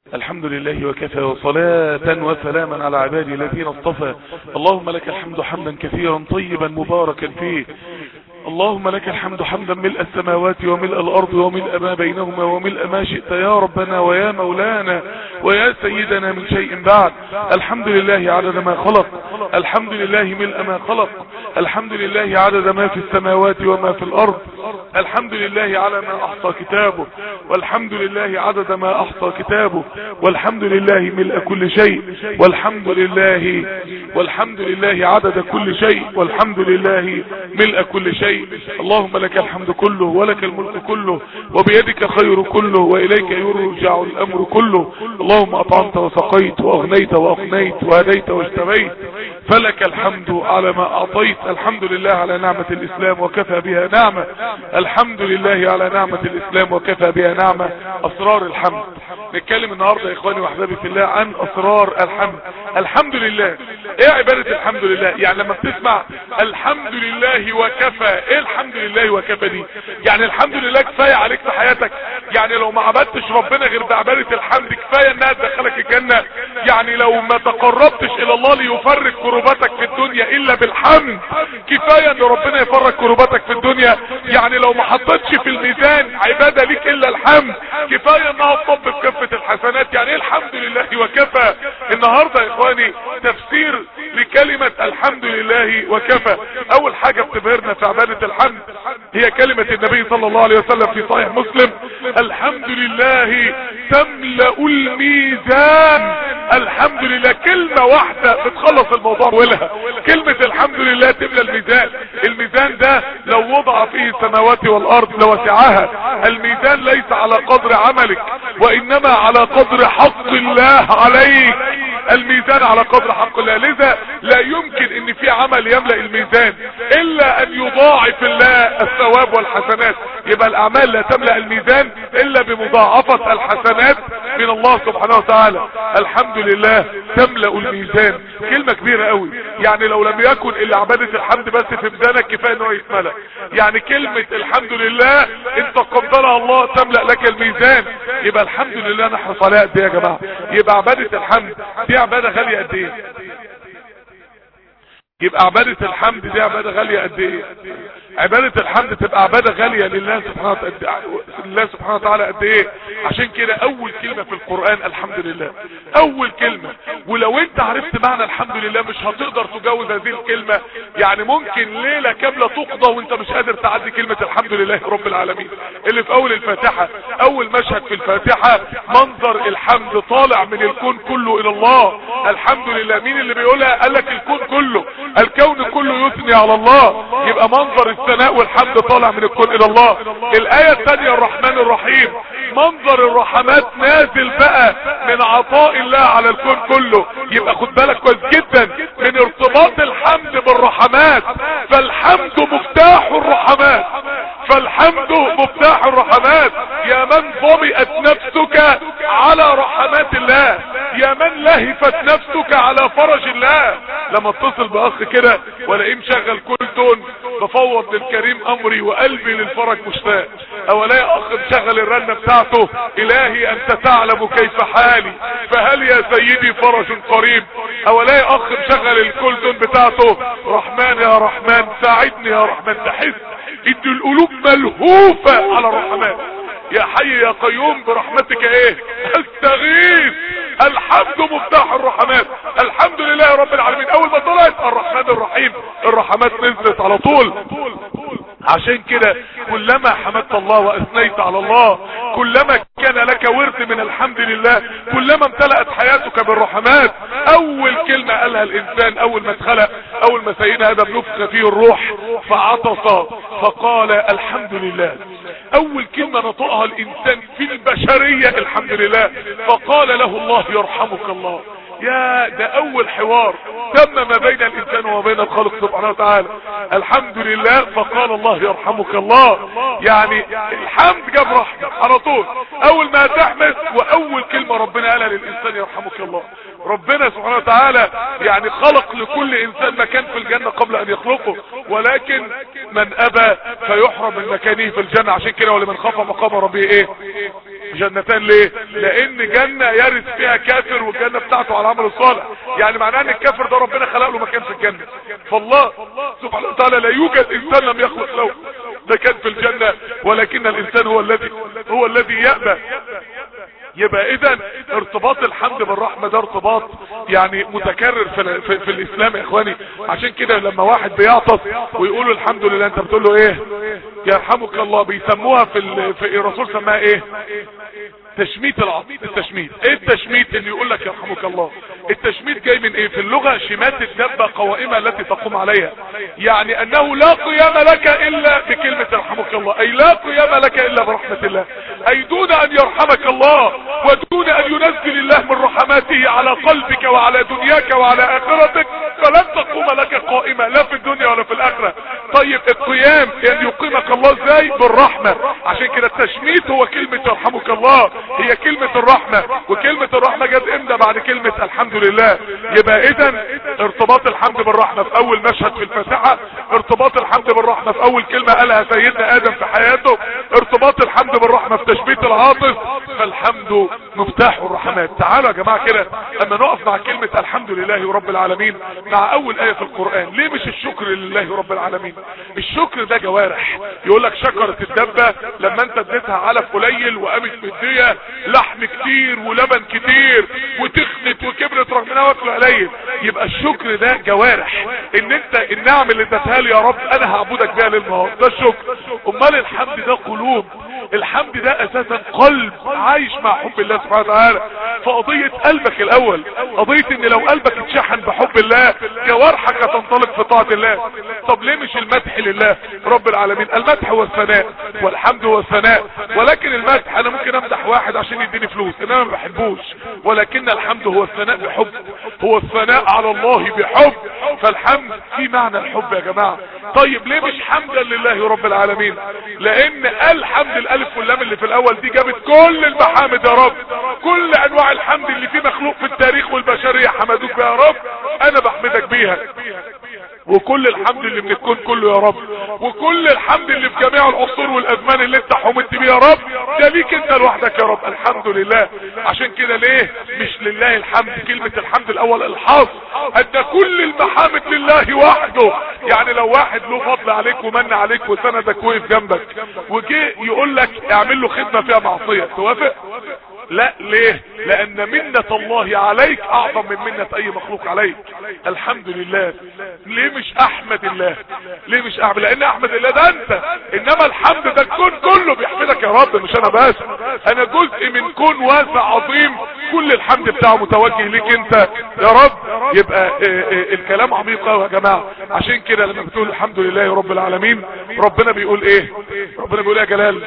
الحمد لله وكفى وصلاة وسلاما على عبادي الذين اصطفى اللهم لك الحمد حمدا كثيرا طيبا مباركا فيه اللهم لك الحمد حمدا ملء السماوات وملء الأرض وملء ما بينهما وملء ما شئت يا ربنا ويا مولانا ويا سيدنا من شيء بعد الحمد لله عدد ما خلق الحمد لله ملء ما خلق الحمد لله عدد ما في السماوات وما في الأرض الحمد لله على ما أحصى كتابه والحمد لله عدد ما أحصى كتابه والحمد لله ملء كل شيء والحمد لله والحمد لله عدد كل شيء والحمد لله ملء كل شيء اللهم لك الحمد كله ولك الملك كله وبيدك خير كله وإليك يرجع الأمر كله اللهم أطعمت وسقيت وأغنيت وأقنيت وهديت واجتبيت فلك الحمد على ما أعطيت الحمد لله على نعمة الإسلام وكفى بها نعمة الحمد لله على نعمة الإسلام وكفى بها نعمة أسرار الحمد نتكلم النهاردة يا إخواني وأحبابي في الله عن أسرار الحمد الحمد لله إيه عبادة الحمد لله يعني لما بتسمع الحمد لله وكفى إيه الحمد لله وكفى دي يعني الحمد لله كفاية عليك في حياتك يعني لو ما عبدتش ربنا غير بعبادة الحمد كفاية انها تدخلك الجنة يعني لو ما تقربتش الى الله ليفرج كرباتك في الدنيا الا بالحمد كفاية ان ربنا يفرج كرباتك في الدنيا يعني لو ما حطيتش في الميزان عبادة ليك الا الحمد كفاية انها تطب في كفة الحسنات يعني ايه الحمد لله وكفى النهاردة يا اخواني تفسير لكلمة الحمد لله وكفى اول حاجة بتبهرنا في عبادة الحمد هي كلمة النبي صلى الله عليه وسلم في صحيح مسلم الحمد لله تملأ الميزان الحمد لله كلمة واحدة بتخلص الموضوع ولها كلمة الحمد لله تملأ الميزان الميزان ده لو وضع فيه السماوات والارض لوسعها الميزان ليس على قدر عملك وانما على قدر حق الله عليك الميزان على قدر حق الله لذا لا يمكن ان في عمل يملأ الميزان الا ان يضاعف الله الثواب والحسنات يبقى الاعمال لا تملأ الميزان الا بمضاعفة الحسنات من الله سبحانه وتعالى الحمد لله تملأ الميزان كلمة كبيرة قوي يعني لو لم يكن الا عبادة الحمد بس في ميزانك كفاية انه يتملأ يعني كلمة الحمد لله انت قدرها الله تملأ لك الميزان يبقى الحمد لله نحرص عليها قد ايه يا جماعة يبقى عبادة الحمد دي عبادة غالية قد ايه يبقى عبادة الحمد دي عبادة غالية قد ايه عبادة الحمد تبقى عبادة غالية لله سبحانه وتعالى لله سبحانه وتعالى قد ايه عشان كده اول كلمة في القرآن الحمد لله اول كلمة ولو انت عرفت معنى الحمد لله مش هتقدر تجاوز هذه الكلمة يعني ممكن ليلة كاملة تقضى وانت مش قادر تعدي كلمة الحمد لله رب العالمين اللي في اول الفاتحة اول مشهد في الفاتحة منظر الحمد طالع من الكون كله الى الله الحمد لله مين اللي بيقولها قال لك الكون كله الكون كله يثني على الله يبقى منظر الثناء والحمد طالع من الكون الى الله الاية الثانية الرحمن الرحيم منظر الرحمات نازل بقى من عطاء الله على الكون كله يبقى خد بالك كويس جدا من ارتباط الحمد بالرحمات فالحمد مفتاح الرحمات فالحمد مفتاح الرحمات يا من ضمئت نفسك على رحمات الله يا من لهفت نفسك على فرج الله لما اتصل باخ كده والاقيه مشغل كل تون بفوض للكريم امري وقلبي للفرج مشتاق او الاقي اخ مشغل الرنه بتاعته الهي انت تعلم كيف حالي فهل يا سيدي فرج قريب او الاقي اخ مشغل الكل تون بتاعته رحمن يا رحمن ساعدني يا رحمن تحس ان القلوب ملهوفه على الرحمن يا حي يا قيوم برحمتك ايه استغيث الحمد مفتاح الرحمات الحمد لله رب العالمين اول ما طلعت الرحمن الرحيم الرحمات نزلت على طول عشان كده كلما حمدت الله واثنيت على الله كلما كان لك ورث من الحمد لله كلما امتلأت حياتك بالرحمات اول كلمة قالها الانسان اول ما اتخلق اول ما سيدنا ادم نفخ فيه الروح فعطس فقال الحمد لله اول كلمة نطقها الانسان في البشرية الحمد لله فقال له الله يرحمك الله يا ده اول حوار تم ما بين الانسان وما بين الخالق سبحانه وتعالى الحمد لله فقال الله يرحمك الله يعني الحمد جاب رحمة على طول اول ما تحمد واول كلمة ربنا قالها للانسان يرحمك الله ربنا سبحانه وتعالى يعني خلق لكل انسان مكان في الجنة قبل ان يخلقه ولكن من ابى فيحرم من مكانه في الجنة عشان كده ولمن خاف مقام ربه ايه جنتان ليه لان جنة يرث فيها كافر والجنة بتاعته على العمل الصالح يعني معناه ان الكافر ده ربنا خلق له مكان في الجنة فالله سبحانه وتعالى لا يوجد انسان لم يخلق له مكان في الجنة ولكن الانسان هو الذي هو الذي يأبى يبقى اذا ارتباط الحمد بالرحمة ده ارتباط يعني متكرر في, في, في الاسلام يا اخواني عشان كده لما واحد بيعطس ويقول الحمد لله انت بتقول له ايه يرحمك الله بيسموها في, ال... في الرسول سماها ايه تشميت العطف التشميت ايه التشميت اللي يقول لك يرحمك الله التشميت جاي من ايه في اللغة شمات الدبة قوائمة التي تقوم عليها يعني انه لا قيام لك الا بكلمة يرحمك الله اي لا قيام لك الا برحمة الله اي دون ان يرحمك الله ودون ان ينزل الله من رحماته على قلبك وعلى دنياك وعلى اخرتك فلن تقوم لك قائمة لا في الدنيا ولا في الاخرة طيب القيام يعني يقيمك الله ازاي بالرحمة عشان كده التشميت هو كلمة يرحمك الله هي كلمة الرحمة وكلمة الرحمة جت امتى بعد كلمة الحمد لله يبقى اذا ارتباط الحمد بالرحمة في اول مشهد في الفاتحة ارتباط الحمد بالرحمة في اول كلمة قالها سيدنا ادم في حياته ارتباط الحمد بالرحمة في تشبيت العاطف فالحمد مفتاح الرحمات تعالوا يا جماعة كده اما نقف مع كلمة الحمد لله رب العالمين مع اول اية في القرآن ليه مش الشكر لله رب العالمين الشكر ده جوارح يقول لك شكرت الدبة لما انت اديتها علف قليل وقامت مدية لحم كتير ولبن كتير وتخنت وكبرت رغم انها واكله قليل يبقى الشكر ده جوارح ان انت النعم اللي اديتها لي يا رب انا هعبدك بيها للنهار ده الشكر امال الحمد ده قلوب الحمد ده اساسا قلب عايش مع حب الله سبحانه وتعالى فقضية قلبك الاول قضية ان لو قلبك اتشحن بحب الله جوارحك هتنطلق في طاعة الله طب ليه مش المدح لله رب العالمين المدح هو الثناء والحمد هو الثناء ولكن المدح انا ممكن امدح واحد عشان يديني فلوس انما ما بحبوش ولكن الحمد هو الثناء بحب هو الثناء على الله بحب فالحمد في معنى الحب يا جماعة طيب ليه مش حمدا لله رب العالمين لان الحمد الالف واللام اللي في الاول دي جابت كل المحامد يا رب كل انواع الحمد اللي فيه مخلوق في التاريخ والبشرية حمدوك بها يا رب انا بحمدك بيها وكل الحمد اللي من الكون كله يا رب وكل الحمد اللي في جميع العصور والازمان اللي انت حمدت بيه يا رب ده ليك انت لوحدك يا رب الحمد لله عشان كده ليه مش لله الحمد كلمة الحمد الاول الحظ ان كل المحامد لله وحده يعني لو واحد له فضل عليك ومن عليك وسندك وقف جنبك وجي يقول لك اعمل له خدمة فيها معصية توافق لا ليه لان منة الله عليك اعظم من منة اي مخلوق عليك الحمد لله ليه مش احمد الله ليه مش احمد لان احمد الله ده انت انما الحمد ده الكون كله بيحمدك يا رب مش انا بس انا جزء من كون واسع عظيم كل الحمد بتاعه متوجه ليك انت يا رب يبقى اه اه الكلام عميق قوي يا جماعه عشان كده لما بتقول الحمد لله رب العالمين ربنا بيقول ايه ربنا بيقول ايه يا جلال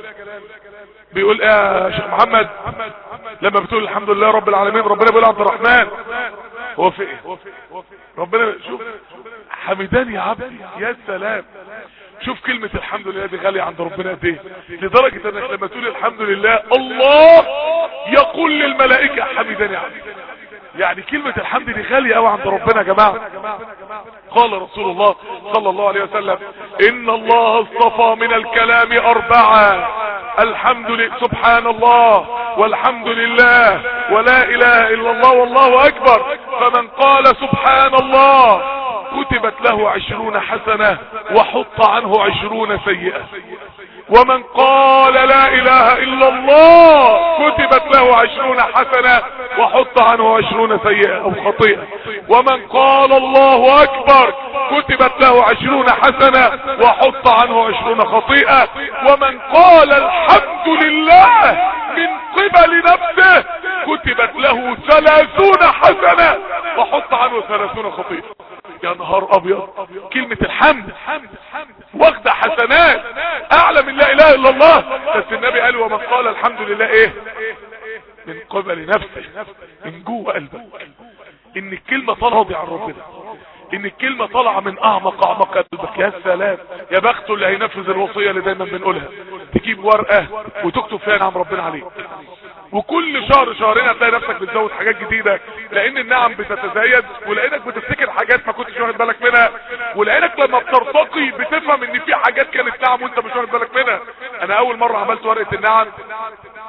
بيقول ايه يا شيخ محمد لما بتقول الحمد لله رب العالمين ربنا بيقول عبد الرحمن هو في ايه ربنا شوف حمدان يا عبدي يا سلام شوف كلمة الحمد لله دي غالية عند ربنا قد ايه لدرجة انك لما تقول الحمد لله الله يقول للملائكة حمدان يا عبدي يعني كلمة الحمد دي غالية قوي عند ربنا يا جماعة قال رسول الله صلى الله عليه وسلم ان الله اصطفى من الكلام اربعة الحمد لله سبحان الله والحمد لله ولا اله الا الله والله اكبر فمن قال سبحان الله كتبت له عشرون حسنة وحط عنه عشرون سيئة ومن قال لا اله الا الله كتبت له عشرون حسنة وحط عنه عشرون سيئة او خطيئة ومن قال الله اكبر كتبت له عشرون حسنة وحط عنه عشرون خطيئة ومن قال الحمد لله من قبل نفسه كتبت له ثلاثون حسنة وحط عنه ثلاثون خطيئة يا نهار ابيض كلمة الحمد واخدة حسنات اعلى من لا اله الا الله بس النبي قال ومن قال الحمد لله ايه من قبل نفسه من جوه قلبك ان الكلمة طالعة عن ربنا ان الكلمة طالعة من اعمق اعمق قلبك يا سلام يا بخته اللي هينفذ الوصية اللي دايما بنقولها تجيب ورقة وتكتب فيها نعم ربنا عليك وكل شهر شهرين هتلاقي نفسك بتزود حاجات جديدة لان النعم بتتزايد ولانك بتفتكر حاجات ما كنتش واخد بالك منها ولانك لما بترتقي بتفهم ان في حاجات كانت نعم وانت مش واخد بالك منها انا اول مرة عملت ورقة النعم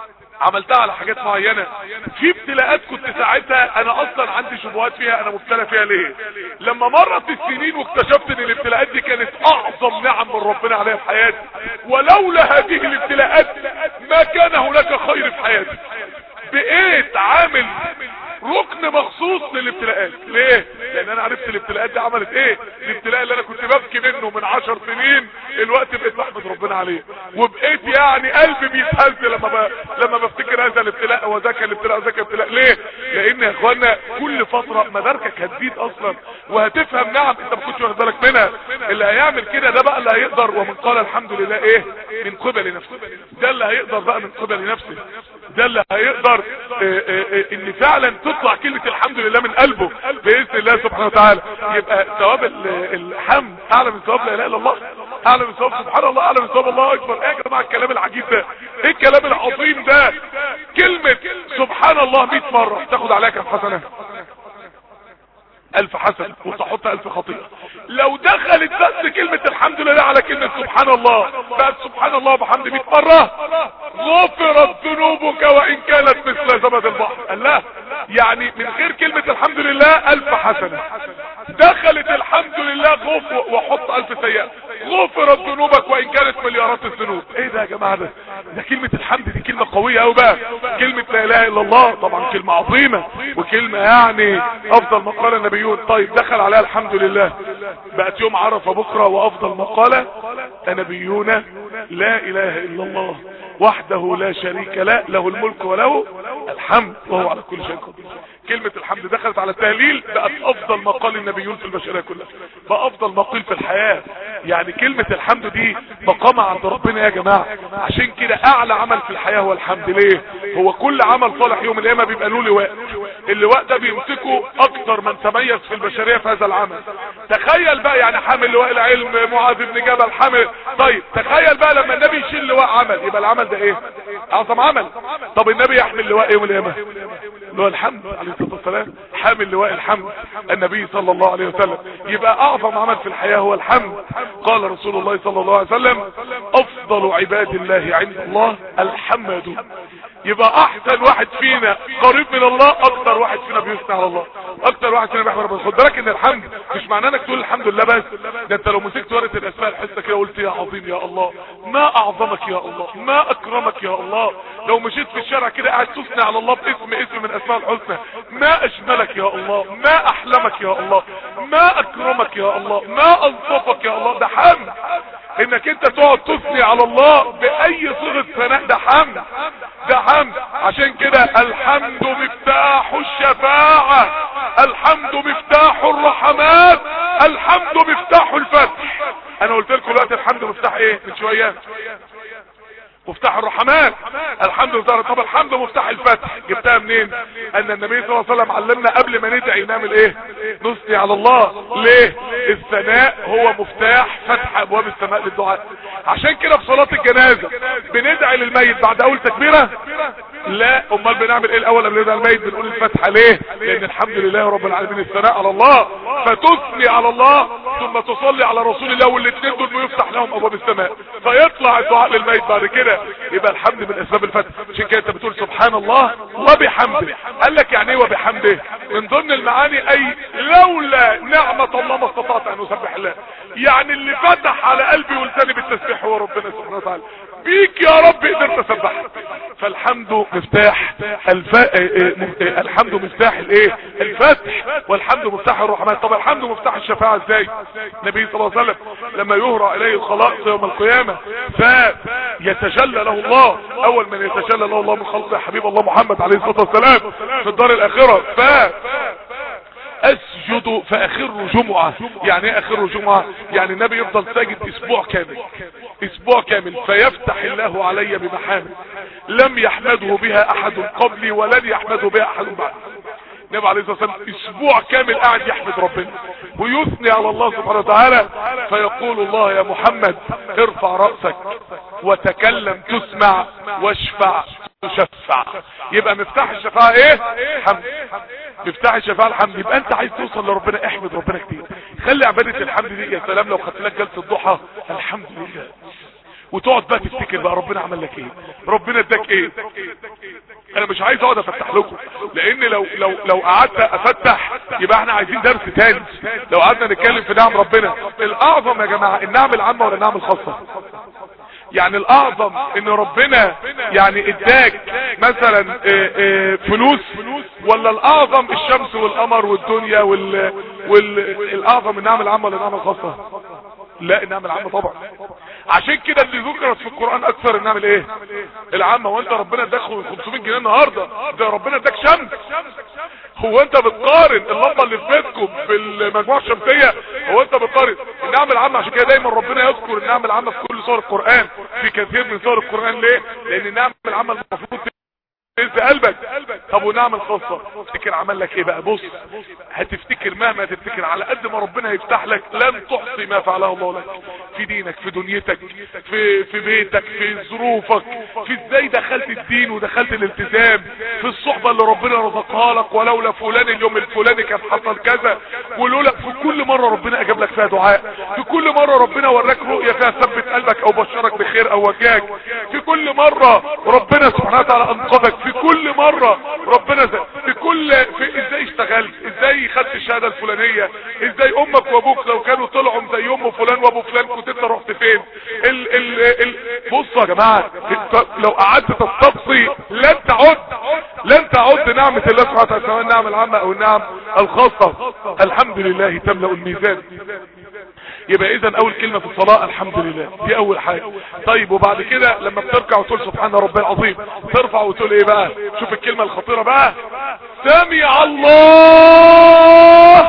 عملتها على حاجات معينة في ابتلاءات كنت ساعتها انا اصلا عندي شبهات فيها انا مبتلى فيها ليه لما مرت السنين واكتشفت ان الابتلاءات دي كانت اعظم نعم من ربنا عليها في حياتي ولولا هذه الابتلاءات ما كان هناك خير في حياتي بقيت عامل ركن مخصوص للابتلاءات ليه لان انا عرفت الابتلاءات دي عملت ايه الابتلاء اللي انا كنت ببكي منه من عشر سنين الوقت بقيت بحمد ربنا عليه وبقيت يعني قلبي بيتهز لما ب... لما بفتكر هذا الابتلاء وذاك الابتلاء وذاك الابتلاء ليه لان يا اخوانا كل فترة مداركك هتزيد اصلا وهتفهم نعم انت ما كنتش واخد بالك منها اللي هيعمل كده ده بقى اللي هيقدر ومن قال الحمد لله ايه من قبل نفسه ده اللي هيقدر بقى من قبل نفسه ده اللي هيقدر اه اه اه ان فعلا تطلع كلمة الحمد لله من قلبه بإذن الله سبحانه وتعالى يبقى ثواب الحمد اعلى من ثواب لا اله الا الله اعلى من ثواب سبحان الله اعلى من ثواب الله اكبر ايه يا جماعه الكلام العجيب ده ايه الكلام العظيم ده كلمة سبحان الله 100 مرة تاخد عليها كم حسنة الف حسن وتحط الف خطيئة لو دخلت بس كلمة الحمد لله على كلمة سبحان الله بقت سبحان الله بحمد 100 مرة غفرت ذنوبك وان كانت مثل زبد البحر الله يعني من غير كلمة الحمد لله الف حسنة دخلت الحمد لله غف وحط الف سيئة غفرت ذنوبك وان كانت مليارات الذنوب ايه ده يا جماعة ده ده كلمة الحمد دي كلمة قوية قوي بقى كلمة لا اله الا الله طبعا كلمة عظيمة وكلمة يعني افضل ما قال النبيون طيب دخل عليها الحمد لله بقت يوم عرفة بكرة وافضل ما قال النبيون لا اله الا الله وحده لا شريك له له الملك وله الحمد وهو على كل شيء قدير كلمة الحمد دخلت على التهليل بقت افضل ما قال النبيون في البشرية كلها بقى افضل ما قيل في الحياة يعني كلمة الحمد دي مقامة عند ربنا يا جماعة عشان كده اعلى عمل في الحياة هو الحمد ليه هو كل عمل صالح يوم القيامة بيبقى له لواء اللواء ده بيمسكه اكتر من تميز في البشرية في هذا العمل تخيل بقى يعني حامل لواء العلم معاذ بن جبل حامل طيب تخيل بقى لما النبي يشيل لواء عمل يبقى العمل ده ايه اعظم عمل طب النبي يحمل لواء ايه يوم القيامة اللي هو الحمد عليه الصلاة والسلام حامل لواء الحمد النبي صلى الله عليه وسلم يبقى اعظم عمل في الحياة هو الحمد قال رسول الله صلى الله عليه وسلم افضل عباد الله عند الله الحمد يبقى احسن واحد فينا قريب من الله اكتر واحد فينا بيثني على الله اكتر واحد فينا بيحمد ربنا خد بالك ان الحمد مش معناه انك تقول الحمد لله بس ده انت لو مسكت ورقه الاسماء الحسنى كده وقلت يا عظيم يا الله ما اعظمك يا الله ما اكرمك يا الله لو مشيت في الشارع كده قاعد تثني على الله باسم اسم من اسماء الحسنى ما اجملك يا الله ما احلمك يا الله ما اكرمك يا الله ما انصفك يا الله ده حمد انك انت تقعد تثني على الله باي صيغه ثناء ده حمد ده حمد عشان كده الحمد مفتاح الشفاعة الحمد مفتاح الرحمات الحمد مفتاح الفتح انا قلت لكم دلوقتي الحمد مفتاح ايه من شوية مفتاح الرحمن الحمد لله طب الحمد مفتاح الفتح جبتها منين ان النبي صلى الله عليه وسلم علمنا قبل ما ندعي نعمل ايه نثني على الله ليه الثناء هو مفتاح فتح ابواب السماء للدعاء عشان كده في صلاة الجنازة بندعي للميت بعد اول تكبيرة لا امال بنعمل ايه الاول قبل ندعي الميت بنقول الفتحة ليه لان الحمد لله رب العالمين الثناء على الله فتثني على الله ثم تصلي على رسول الله والاثنين دول بيفتح لهم ابواب السماء فيطلع الدعاء للميت بعد كده يبقى الحمد من اسباب الفتح عشان كده انت بتقول سبحان الله وبحمده قال لك يعني ايه وبحمده من ضمن المعاني اي لولا نعمة الله ما استطعت ان اسبح الله يعني اللي فتح على قلبي ولساني بالتسبيح هو ربنا سبحانه وتعالى بيك يا رب قدرت اسبح فالحمد مفتاح الف... الحمد مفتاح الايه الفتح والحمد مفتاح الرحمن طب الحمد مفتاح الشفاعة ازاي النبي صلى الله عليه وسلم لما يهرى اليه الخلائق يوم القيامة فيتجلى له الله اول من يتجلى له الله من خلقه حبيب الله محمد عليه الصلاة والسلام في الدار الاخرة ف اسجد فاخر جمعة يعني ايه اخر جمعة يعني النبي يفضل ساجد اسبوع كامل اسبوع كامل فيفتح الله علي بمحامد لم يحمده بها احد قبلي ولن يحمده بها احد بعد النبي عليه الصلاة والسلام اسبوع كامل قاعد يحمد ربنا ويثني على الله سبحانه وتعالى فيقول الله يا محمد ارفع رأسك وتكلم تسمع واشفع تشفع يبقى مفتاح الشفاعة ايه حمد مفتاح الشفاعة الحمد يبقى انت عايز توصل لربنا احمد ربنا كتير خلي عبادة الحمد دي يا سلام لو خدت لك جلسة الضحى الحمد لله وتقعد بقى تفتكر بقى ربنا عمل لك ايه ربنا اداك ايه انا مش عايز اقعد افتح لكم لان لو لو لو قعدت افتح يبقى احنا عايزين درس تاني لو قعدنا نتكلم في نعم ربنا الاعظم يا جماعه النعم العامه ولا النعم الخاصه يعني الاعظم ان ربنا يعني اداك مثلا اه اه فلوس ولا الاعظم الشمس والقمر والدنيا وال والاعظم النعم العامه ولا النعم الخاصه لا النعم العامه طبعا عشان كده اللي ذكرت في القرآن اكثر النعم الايه العامة وانت ربنا اداك 500 جنيه النهاردة ده ربنا اداك شمس هو انت بتقارن اللمبة اللي في بيتكم في المجموعة الشمسية هو انت بتقارن النعم العامة عشان كده دايما ربنا يذكر النعم العامة في كل سور القرآن في كثير من سور القرآن ليه لان النعم العامة المفروض انت قلبك طب ونعم الخاصة تفتكر عمل لك ايه بقى بص هتفتكر مهما تفتكر على قد ما ربنا يفتح لك لن تحصي ما فعله الله لك في دينك في دنيتك في في بيتك في ظروفك في ازاي دخلت الدين ودخلت الالتزام في الصحبة اللي ربنا رزقها لك ولولا فلان اليوم الفلاني كان حصل كذا ولولا في كل مرة ربنا اجاب لك فيها دعاء في كل مرة ربنا وراك رؤية فيها ثبت قلبك او بشرك بخير او وجاك في كل مرة ربنا سبحانه وتعالى انقذك في كل مرة ربنا زي في كل في ازاي اشتغلت ازاي خدت الشهادة الفلانية ازاي امك وابوك لو كانوا طلعوا زي ام فلان وابو فلان كنت انت رحت فين ال ال ال بصوا يا جماعة لو قعدت تستقصي لن تعد لن تعد نعمة الله سبحانه وتعالى سواء النعم العامة او النعم الخاصة الحمد لله تملأ الميزان يبقى اذا اول كلمة في الصلاة الحمد لله دي اول حاجة طيب وبعد كده لما بتركع وتقول سبحان ربي العظيم ترفع وتقول ايه بقى شوف الكلمة الخطيرة بقى سمع الله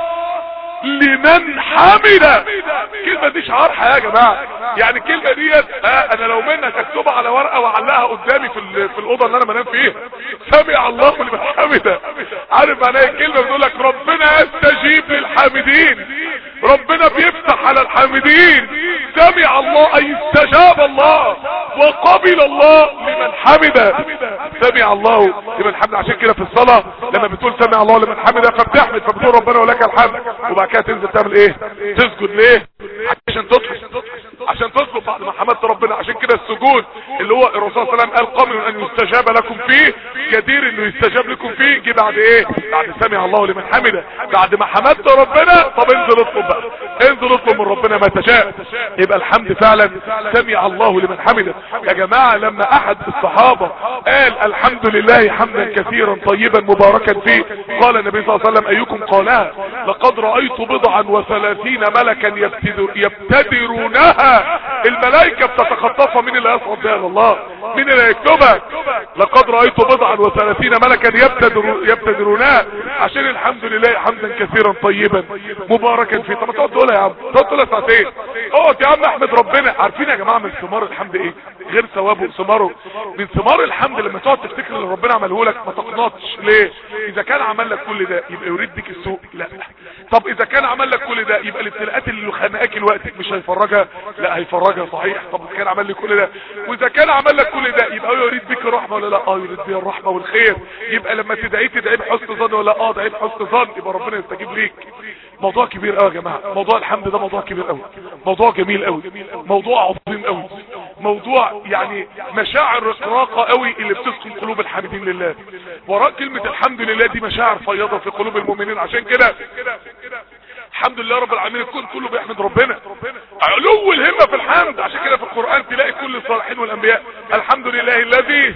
لمن حمد الكلمة دي شعار حياة يا جماعة يعني الكلمة ديت آه انا لو منك اكتبها على ورقة واعلقها قدامي في في الاوضة اللي انا بنام فيها سمع الله لمن حمد عارف معناها الكلمة بتقول لك ربنا يستجيب للحامدين ربنا بيفتح على الحامدين سمع الله اي استجاب الله وقبل الله لمن حمد سمع الله لمن حمد عشان كده في الصلاة لما بتقول سمع الله لمن حمد فبتحمد فبتقول ربنا ولك الحمد وبعد كده تنزل تعمل ايه تسجد ليه عشان تطلب عشان تطلب بعد ما حمدت ربنا عشان كده السجود اللي هو الرسول صلى الله عليه وسلم قال قبل ان يستجاب لكم فيه جدير انه يستجاب لكم فيه جه بعد ايه بعد سمع الله لمن حمده بعد ما حمدت ربنا طب انزل اطلب بقى انزل اطلب من ربنا ما تشاء يبقى الحمد فعلا سمع الله لمن حمده يا جماعة لما احد الصحابة قال الحمد لله حمدا كثيرا طيبا مباركا فيه قال النبي صلى الله عليه وسلم ايكم قالها لقد رأيت بضعا وثلاثين ملكا يبتدر يبتدرونها الملائكة بتتخطفها من اللي يصعد بها الله من اللي يكتبها لقد رأيت بضعا وثلاثين ملكا يبتدر يبتدرونها عشان الحمد لله حمدا كثيرا طيبا مباركا فيه طب تقعد تقولها يا عم تقعد تقولها ساعتين اقعد يا عم احمد ربنا عارفين يا جماعة من ثمار الحمد ايه غير ثوابه ثماره من ثمار الحمد لما تقعد تفتكر اللي ربنا عمله لك ما تقنطش ليه اذا كان عمل لك كل ده يبقى يريد بك السوء لا طب اذا كان عمل لك كل ده يبقى الابتلاءات اللي خانقاك الوقت مش هيفرجها لا هيفرجها صحيح طب اذا كان عمل لي كل ده واذا كان عمل لك كل ده يبقى هو يريد بك الرحمه ولا لا اه يريد بك الرحمه والخير يبقى لما تدعيه تدعيه بحسن ظن ولا اه دعيه بحسن ظن يبقى ربنا يستجيب ليك موضوع كبير قوي يا جماعه موضوع الحمد ده موضوع كبير قوي موضوع جميل قوي موضوع عظيم قوي موضوع يعني مشاعر رقراقه قوي اللي بتسكن قلوب الحامدين لله وراء كلمه الحمد لله دي مشاعر فياضه في قلوب المؤمنين عشان كده الحمد لله رب العالمين الكون كله بيحمد ربنا علو الهمة في الحمد عشان كده في القرآن تلاقي كل الصالحين والانبياء الحمد لله الذي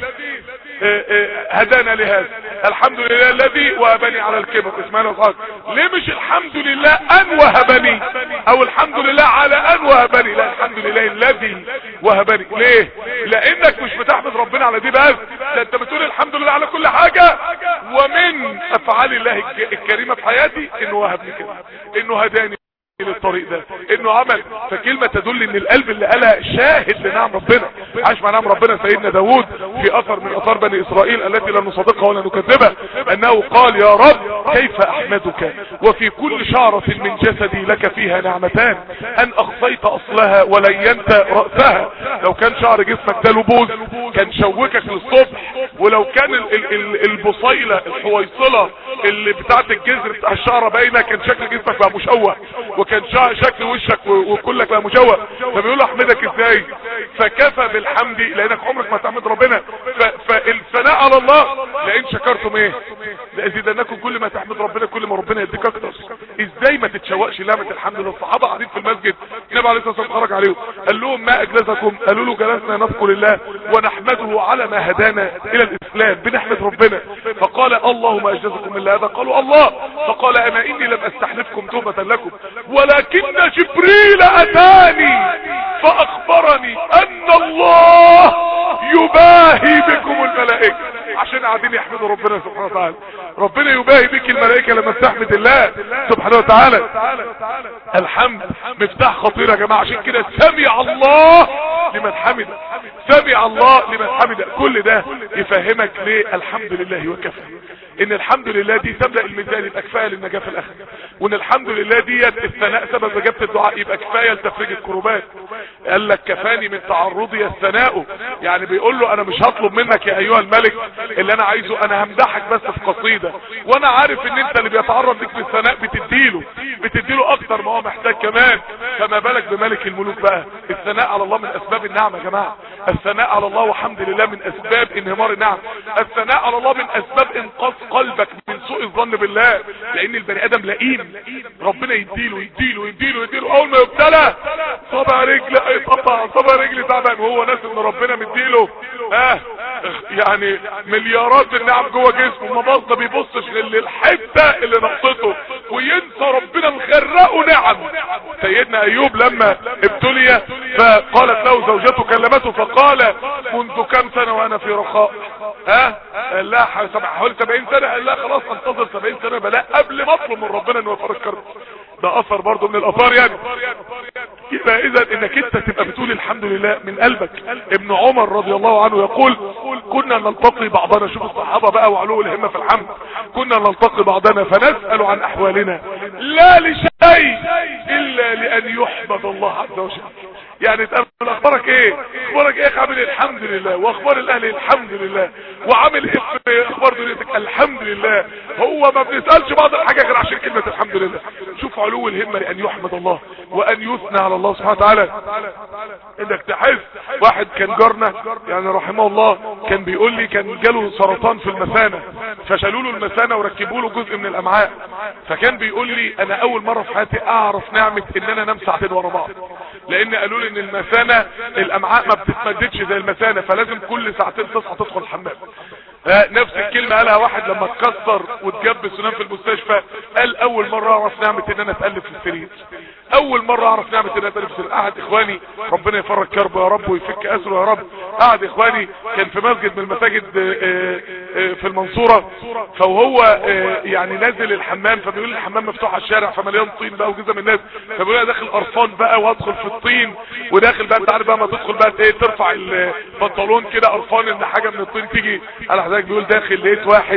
هدانا لهذا الحمد لله الذي وهبني على الكبر اسمعنا وصحك ليه مش الحمد لله ان وهبني او الحمد لله على ان وهبني لا الحمد لله الذي وهبني ليه لانك مش بتحمد ربنا على دي بس ده انت بتقول الحمد لله على كل حاجة ومن افعال الله الكريمة في حياتي انه وهبني كده انه هداني للطريق ده انه عمل فكلمة تدل ان القلب اللي قالها شاهد لنعم ربنا عاش مع نعم ربنا سيدنا داود في اثر من اثار بني اسرائيل التي لا نصدقها ولا نكذبها انه قال يا رب كيف احمدك وفي كل شعرة من جسدي لك فيها نعمتان ان اخفيت اصلها ولينت رأسها لو كان شعر جسمك ده لبوز كان شوكك للصبح ولو كان ال ال ال البصيلة الحويصلة اللي بتاعت الجذر بتاع الشعر باينة كان شكل جسمك بقى مشوه وكان شكل وشك وكلك بقى مشوه فبيقول له احمدك ازاي فكفى بالحمد لانك عمرك ما تحمد ربنا فالثناء على الله لان شكرتم ايه لازيدنكم كل ما تحمد ربنا كل ما ربنا يديك اكتر ازاي ما تتشوقش لعبه الحمد لله الصحابه قاعدين في المسجد النبي عليه الصلاه والسلام خرج عليهم قال لهم ما اجلسكم قالوا له جلسنا نذكر الله ونحمده على ما هدانا الى الاسلام بنحمد ربنا فقال اللهم اجلسكم الا هذا قالوا الله فقال اما اني لم استحلفكم توبه لكم ولكن جبريل اتاني فاخبرني ان الله يباهي بكم الملائكه عشان قاعدين يحمدوا ربنا سبحانه وتعالى ربنا يباهي بك الملائكة لما تحمد الله سبحانه وتعالى الحمد مفتاح خطير يا جماعة عشان كده سمع الله لمن حمد سمع الله لمن حمد كل ده يفهمك ليه الحمد لله وكفى ان الحمد لله دي تبدأ الميزان يبقى كفاية للنجاة في الاخر وان الحمد لله ديت الثناء سبب اجابة الدعاء يبقى كفاية لتفريج الكروبات قال لك كفاني من تعرضي الثناء يعني بيقول له انا مش هطلب منك يا ايها الملك اللي انا عايزه انا همدحك بس في قصيدة وانا عارف ان انت اللي بيتعرض لك بالثناء بتديله بتديله اكتر ما هو محتاج كمان فما بالك بملك الملوك بقى الثناء على الله من اسباب النعمة يا جماعة الثناء على الله والحمد لله من اسباب انهمار النعم الثناء على الله من اسباب انقاذ قلبك من سوء الظن بالله لان البني ادم لئيم ربنا يديله يديله يديله يديله اول ما يبتلى صبع رجل يتقطع صبع رجل تعبان وهو ناس ان ربنا مديله اه يعني مليارات النعم جوه جسمه ما بص بيبصش للحته اللي نقصته وينسى ربنا مغرقه نعم سيدنا ايوب لما ابتلي فقالت له زوجته كلمته فقال منذ كم سنه وانا في رخاء ها قال لها حوالي 70 سنه قال لها خلاص انتظر 70 سنه بلاء قبل ما اطلب من ربنا انه يفرج كرب ده اثر برضه من الاثار يعني يبقى اذا انك انت تبقى بتقول الحمد لله من قلبك ابن عمر رضي الله عنه يقول كنا نلتقي بعضنا شوف الصحابه بقى وعلو الهمه في الحمد كنا نلتقي بعضنا فنسال عن احوالنا لا لشيء الا لان يحمد الله عز وجل يعني تقول اخبارك ايه اخبارك ايه عامل الحمد لله واخبار الاهل الحمد لله وعامل ايه في اخبار دنيتك الحمد لله هو ما بنسالش بعض الحاجه غير عشان كلمه الحمد لله شوف علو الهمه لان يحمد الله وان يثنى على الله سبحانه وتعالى انك تحس واحد كان جارنا يعني رحمه الله كان بيقول لي كان جاله سرطان في المثانه فشالوا له المثانه وركبوا له جزء من الامعاء فكان بيقول لي انا اول مره في حياتي اعرف نعمه ان انا انام ساعتين ورا بعض لان قالوا لي ان المثانه الامعاء ما بتتمددش زي المثانه فلازم كل ساعتين تصحى تدخل الحمام نفس الكلمة قالها واحد لما اتكسر واتجبس ونام في المستشفى قال اول مرة اعرف نعمة ان انا اتقلب في السرير اول مرة اعرف نعمة ان انا اتقلب في السرير قعد اخواني ربنا يفرج كربه يا رب ويفك اسره يا رب قعد اخواني كان في مسجد من المساجد في المنصورة فوهو يعني نازل الحمام فبيقول الحمام مفتوح على الشارع فمليان طين بقى وجزم الناس فبيقول انا داخل قرفان بقى وادخل في الطين وداخل بقى انت عارف بقى ما تدخل بقى ايه ترفع البنطلون كده قرفان ان حاجة من الطين تيجي على حضرتك بيقول داخل لقيت واحد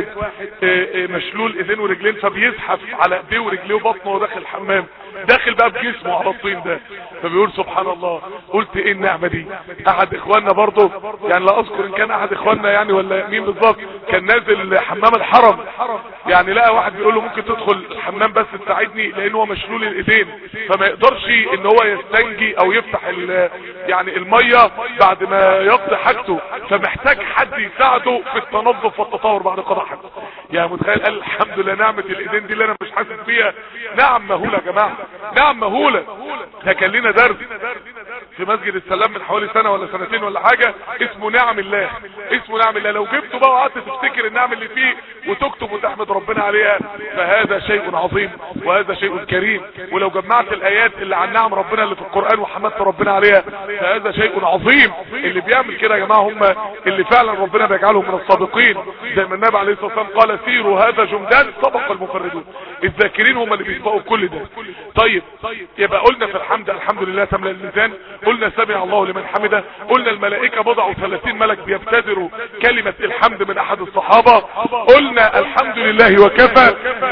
مشلول ايدين ورجلين فبيزحف على ايديه ورجليه وبطنه وداخل الحمام داخل بقى بجسمه على الطين ده فبيقول سبحان الله قلت ايه النعمة دي احد اخواننا برضه يعني لا اذكر ان كان احد اخواننا يعني ولا مين بالظبط كان نازل حمام الحرم يعني لقى واحد بيقول له ممكن تدخل الحمام بس تساعدني لان هو مشلول الايدين فما يقدرش ان هو يستنجي او يفتح يعني المية بعد ما يقضي حاجته فمحتاج حد يساعده في التنظف والتطور بعد قضاء حاجته يعني متخيل قال الحمد لله نعمة الايدين دي اللي انا مش حاسس بيها نعم مهولة يا جماعة نعم مهولة ده كان لنا درس في مسجد السلام من حوالي سنة ولا سنتين ولا حاجة اسمه نعم الله اسمه نعم الله لو جبته بقى وقعدت تفتكر النعم اللي فيه وتكتب وتحمد ربنا عليها فهذا شيء عظيم وهذا شيء كريم ولو جمعت الايات اللي عن نعم ربنا اللي في القرآن وحمدت ربنا عليها فهذا شيء عظيم اللي بيعمل كده يا جماعة هم اللي فعلا ربنا بيجعلهم من الصادقين زي ما النبي عليه الصلاة والسلام قال سيروا هذا جمدان سبق المفردون الذاكرين هم اللي بيسبقوا كل ده طيب يبقى قلنا في الحمد الحمد لله تملأ الميزان قلنا سمع الله لمن حمده قلنا الملائكة بضعوا 30 ملك بيبتدروا كلمة الحمد من احد الصحابة قلنا الحمد لله وكفى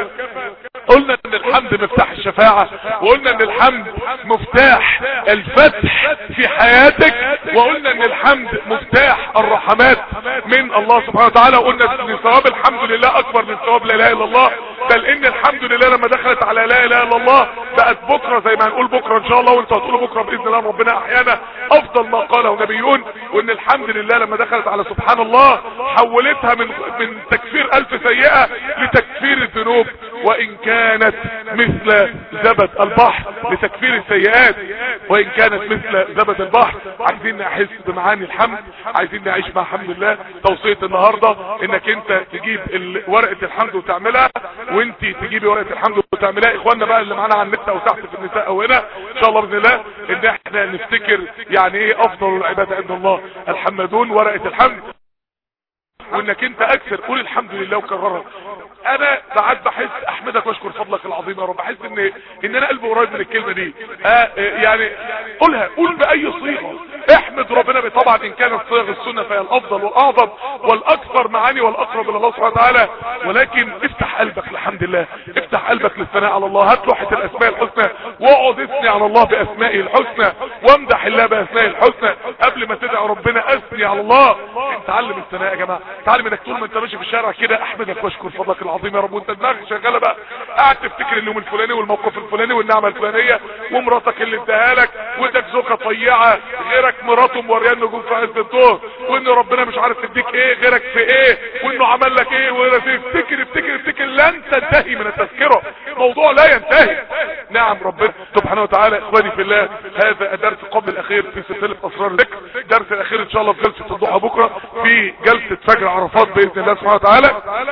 قلنا ان الحمد مفتاح الشفاعة وقلنا ان الحمد مفتاح الفتح في حياتك وقلنا ان الحمد مفتاح الرحمات من الله سبحانه وتعالى وقلنا ان ثواب الحمد لله اكبر من ثواب لا اله الا الله بل ان الحمد لله لما دخلت على لا اله الا الله بقت بكرة زي ما هنقول بكرة ان شاء الله وانتوا هتقولوا بكرة باذن الله ربنا احيانا افضل ما قاله نبيون وان الحمد لله لما دخلت على سبحان الله حولتها من من تكفير الف سيئة لتكفير الذنوب وان كانت مثل زبد البحر لتكفير السيئات وان كانت مثل زبد البحر عايزين نحس بمعاني الحمد عايزين نعيش مع حمد الله توصية النهاردة انك انت تجيب ال- ورقة الحمد وتعملها وانت تجيبي ورقة الحمد وتعملها اخواننا بقى اللي معانا على النت او تحت في النساء او هنا ان شاء الله باذن الله ان احنا نفتكر يعني ايه افضل العبادة عند الله الحمدون ورقة الحمد وانك انت اكثر قول الحمد لله وكررها انا ساعات بحس احمدك واشكر فضلك العظيم يا رب بحس ان ان انا قلبي قريب من الكلمه دي آه آه، يعني قولها قول باي صيغه احمد ربنا بي- طبعا ان كانت صيغ السنه فهي الافضل والاعظم والاكثر معاني والاقرب الى الله سبحانه وتعالى ولكن افتح قلبك لحمد الله افتح قلبك للثناء على الله هات لوحه الاسماء الحسنى واقعد اثني على الله باسمائه الحسنى وامدح الله باسمائه الحسنى قبل ما تدعي ربنا اثني على الله تعلم الثناء يا جماعه تعلم انك طول ما انت ماشي في الشارع كده احمدك واشكر فضلك العظيم يا رب وانت دماغك شغاله بقى قاعد تفتكر اليوم الفلاني والموقف الفلاني والنعمه الفلانيه ومراتك اللي اداها لك وادك زوجه طيعه غيرك مراته مورياه النجوم في عز الظهر وان ربنا مش عارف تديك ايه غيرك في ايه وانه عمل لك ايه وغيرك في افتكر افتكر افتكر لن تنتهي من التذكره موضوع لا ينتهي نعم ربنا سبحانه وتعالى اخواني في الله هذا درس قبل الاخير في سلسله اسرار الذكر درس الاخير ان شاء الله في جلسه الضحى بكره في جلسه فجر عرفات باذن الله سبحانه وتعالى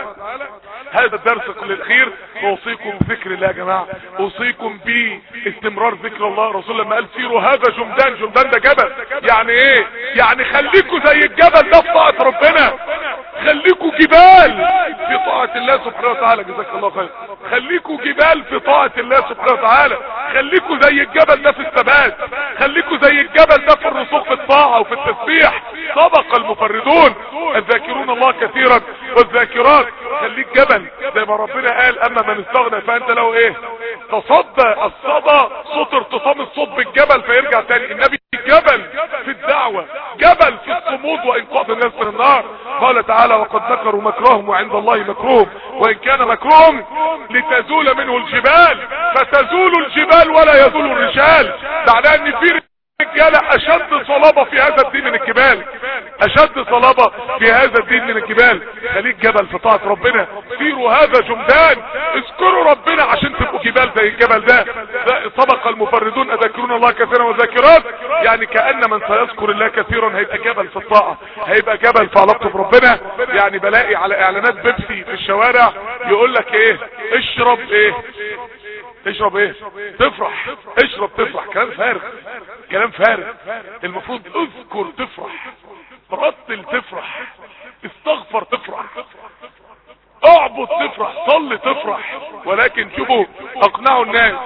هذا الدرس الاخير اوصيكم بذكر الله يا جماعه اوصيكم باستمرار ذكر الله الرسول لما قال سيروا هذا جمدان جمدان ده جبل يعني ايه يعني خليكوا زي الجبل ده في طاعه ربنا خليكوا جبال في طاعه الله سبحانه وتعالى جزاك الله خير خليكوا جبال في طاعه الله سبحانه وتعالى خليكوا زي الجبل ده في الثبات خليكوا زي الجبل ده في الرسوخ في الطاعه وفي التسبيح سبق المفردون الذاكرون الله كثيرا والذاكرات خليك جبل زي ما ربنا قال اما من استغنى فانت له ايه تصدى الصدى صوت ارتصام الصوت بالجبل فيرجع تاني النبي جبل في الدعوة جبل في الصمود وانقاذ الناس من النار قال تعالى وقد مكروا مكرهم وعند الله مكرهم وان كان مكرهم لتزول منه الجبال فتزول الجبال ولا يزول الرجال معناه ان في رجاله اشد صلابه في هذا الدين من الجبال اشد صلابه في هذا الدين من الجبال خليك جبل في طاعه ربنا سيروا هذا جمدان اذكروا ربنا عشان تبقوا جبال زي الجبل ده, ده سبق المفردون اذكرون الله كثيرا وذاكرات يعني كأن من سيذكر الله كثيرا هيبقى جبل في الطاعه هيبقى جبل في علاقته بربنا يعني بلاقي على اعلانات بيبسي في الشوارع يقول لك ايه اشرب ايه تشرب ايه تفرح اشرب تفرح كلام فارغ كلام فارغ المفروض اذكر تفرح رتل تفرح استغفر تفرح اعبد تفرح صل تفرح ولكن شوفوا اقنعوا الناس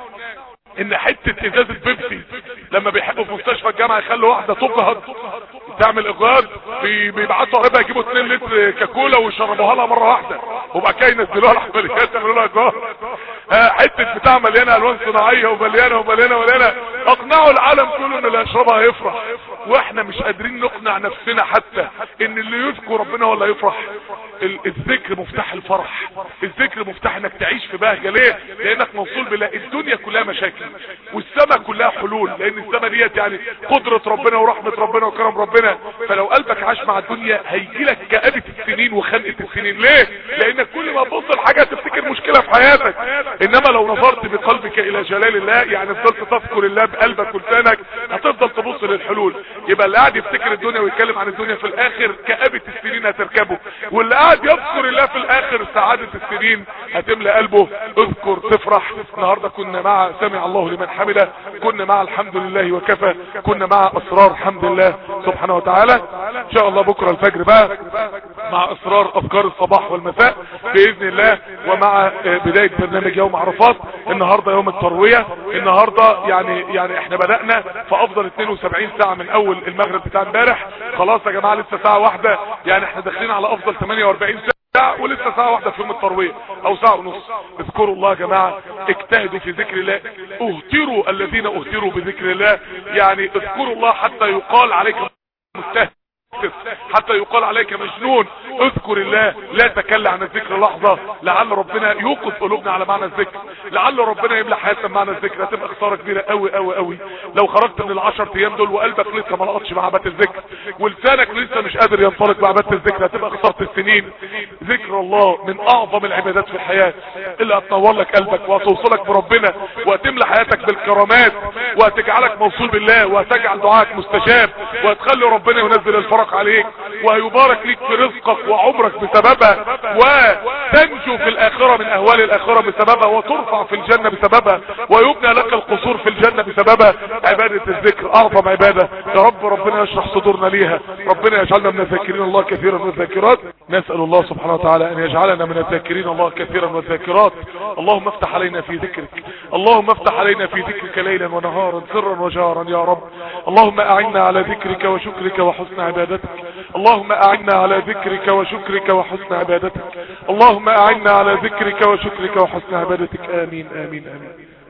ان حتة ازازة بيبسي لما بيحبوا في مستشفى الجامعة يخلوا واحدة تجهض تعمل اجهاض بي- بيبعتوا قريبها يجيبوا 2 لتر كاكولا ويشربوها لها مرة واحدة وبعد كده ينزلوها العمليات يعملوا لها اجهاض آه، حتة بتاع مليانة الوان صناعية ومليانة ومليانة ومليانة اقنعوا العالم كله ان اللي يشربها يفرح واحنا مش قادرين نقنع نفسنا حتى ان اللي يذكر ربنا ولا يفرح ال- الذكر مفتاح الفرح الذكر مفتاح انك تعيش في بهجة ليه لانك موصول بلا الدنيا كلها مشاكل والسماء كلها حلول لان السماء ديت يعني قدرة ربنا ورحمة ربنا وكرم ربنا فلو قلبك عاش مع الدنيا هيجي لك كآبة السنين وخنقة السنين ليه لانك كل ما تبص لحاجة تفتكر مشكلة في حياتك انما لو نظرت بقلبك الى جلال الله يعني فضلت تذكر الله بقلبك ولسانك هتفضل تبص للحلول يبقى اللي قاعد يفتكر الدنيا ويتكلم عن الدنيا في الاخر كآبة السنين هتركبه واللي قاعد يذكر الله في الاخر سعادة السنين هتملى قلبه اذكر تفرح النهاردة كنا مع سمع الله لمن حمده كنا مع الحمد لله وكفى كنا مع اسرار حمد الله سبحانه وتعالى ان شاء الله بكرة الفجر بقى مع اسرار افكار الصباح والمساء باذن الله ومع آه، بداية برنامج يوم عرفات النهاردة يوم التروية النهاردة يعني يعني احنا بدأنا في افضل 72 ساعة من اول المغرب بتاع امبارح خلاص يا جماعة لسه ساعة واحدة يعني احنا داخلين على افضل 48 ساعة ولسه ساعة واحدة في يوم التروية او ساعة ونص اذكروا الله يا جماعة اجتهدوا في ذكر الله اهتروا الذين اهتروا بذكر الله يعني اذكروا الله حتى يقال عليكم مجتهد تستهتف حتى يقال عليك مجنون اذكر الله لا تكل عن الذكر لحظة لعل ربنا يوقف قلوبنا على معنى الذكر لعل ربنا يملى حياتنا بمعنى الذكر هتبقى خسارة كبيرة قوي قوي قوي لو خرجت من العشر ايام دول وقلبك لسه ما لقطش مع عبادة الذكر ولسانك لسه مش قادر ينطلق مع عبادة الذكر هتبقى خسارة السنين ذكر الله من اعظم العبادات في الحياة اللي هتنور لك قلبك وهتوصلك بربنا وهتملى حياتك بالكرامات وهتجعلك موصول بالله وهتجعل دعائك مستجاب وهتخلي ربنا ينزل الفرج عليك وهيبارك ليك في رزقك وعمرك بسببها وتنجو في الاخرة من اهوال الاخرة بسببها وترفع في الجنة بسببها ويبنى لك القصور في الجنة بسببها عبادة الذكر اعظم عبادة يا رب ربنا يشرح صدورنا ليها ربنا يجعلنا من الذاكرين الله كثيرا والذاكرات نسأل الله سبحانه وتعالى ان يجعلنا من الذاكرين الله كثيرا والذاكرات اللهم افتح علينا في ذكرك اللهم افتح علينا في ذكرك ليلا ونهارا سرا وجهارا يا رب اللهم اعنا على ذكرك وشكرك وحسن عبادتك اللهم اعنا على ذكرك وشكرك وحسن عبادتك اللهم اعنا على ذكرك وشكرك وحسن عبادتك امين امين امين